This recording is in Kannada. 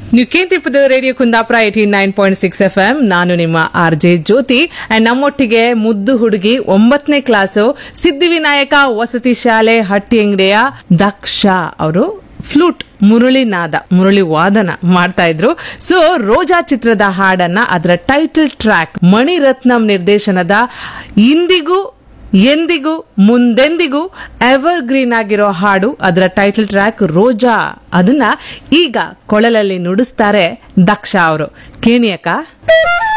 ನೀವು ಕೇಂದ್ರಿಪದ radio Kundapura eighty nine point six F M ನಾನು ನಿಮ್ಮ ಆರ್ ಜೆ ಜ್ಯೋತಿ ಅಂಡ್ ನಮ್ಮೊಟ್ಟಿಗೆ ಮುದ್ದು ಹುಡುಗಿ ಒಂಬತ್ತನೇ ಕ್ಲಾಸು ಸಿದ್ಧಿವಿನಾಯಕ ವಸತಿ ಶಾಲೆ ಹಟ್ಟಿಯಂಗಡಿಯ ದಕ್ಷ ಅವರು ಫ್ಲೂಟ್ ಮುರಳಿ ನಾದ ಮುರಳಿ ವಾದನ ಮಾಡ್ತಾ ಇದ್ರು ಸೊ ರೋಜಾ ಚಿತ್ರದ ಹಾಡನ್ನ ಅದರ ಟೈಟಲ್ ಟ್ರ್ಯಾಕ್ ಮಣಿರತ್ನಂ ನಿರ್ದೇಶನದ ಇಂದಿಗೂ ಎಂದಿಗೂ ಮುಂದೆಂದಿಗೂ ಎವರ್ ಗ್ರೀನ್ ಆಗಿರೋ ಹಾಡು ಅದರ ಟೈಟಲ್ ಟ್ರ್ಯಾಕ್ ರೋಜಾ ಅದನ್ನ ಈಗ ಕೊಳಲಲ್ಲಿ ನುಡಿಸ್ತಾರೆ ದಕ್ಷ ಅವರು ಕೇಣಿಯಕ್ಕ